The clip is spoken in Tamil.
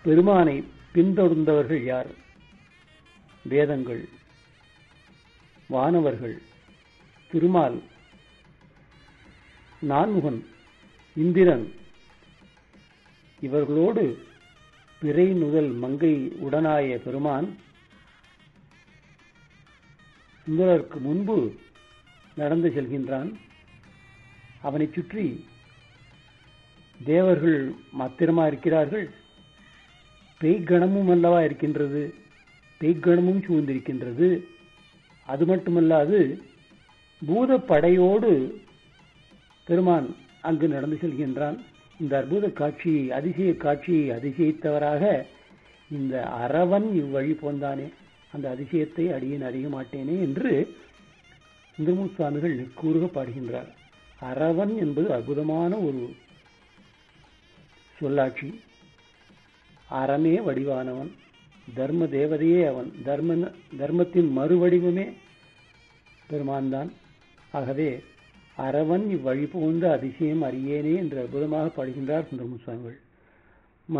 பெருமானை பின்தொடர்ந்தவர்கள் யார் வேதங்கள் வானவர்கள் திருமால் நான்முகன் இந்திரன் இவர்களோடு பிறை நுதல் மங்கை உடனாய பெருமான் சுந்தரருக்கு முன்பு நடந்து செல்கின்றான் அவனைச் சுற்றி தேவர்கள் மாத்திரமா இருக்கிறார்கள் பேய்கணமும் அல்லவா இருக்கின்றது பேய்கணமும் சூழ்ந்திருக்கின்றது அது மட்டுமல்லாது பூதப்படையோடு பெருமான் அங்கு நடந்து செல்கின்றான் இந்த அற்புத காட்சியை அதிசய காட்சியை அதிசயித்தவராக இந்த அரவன் இவ்வழி போந்தானே அந்த அதிசயத்தை அடியேன் அறிய மாட்டேனே என்று சுந்தரமூர் சுவாமிகள் நெக்கூறுக பாடுகின்றார் அரவன் என்பது அற்புதமான ஒரு சொல்லாட்சி அறமே வடிவானவன் தர்ம தேவதையே அவன் தர்ம தர்மத்தின் மறுவடிவமே பெருமான் தான் ஆகவே அரவன் இவ்வழி புகுந்த அதிசயம் அறியேனே என்று அற்புதமாக பாடுகின்றார் சுந்தரமு சுவாமிகள்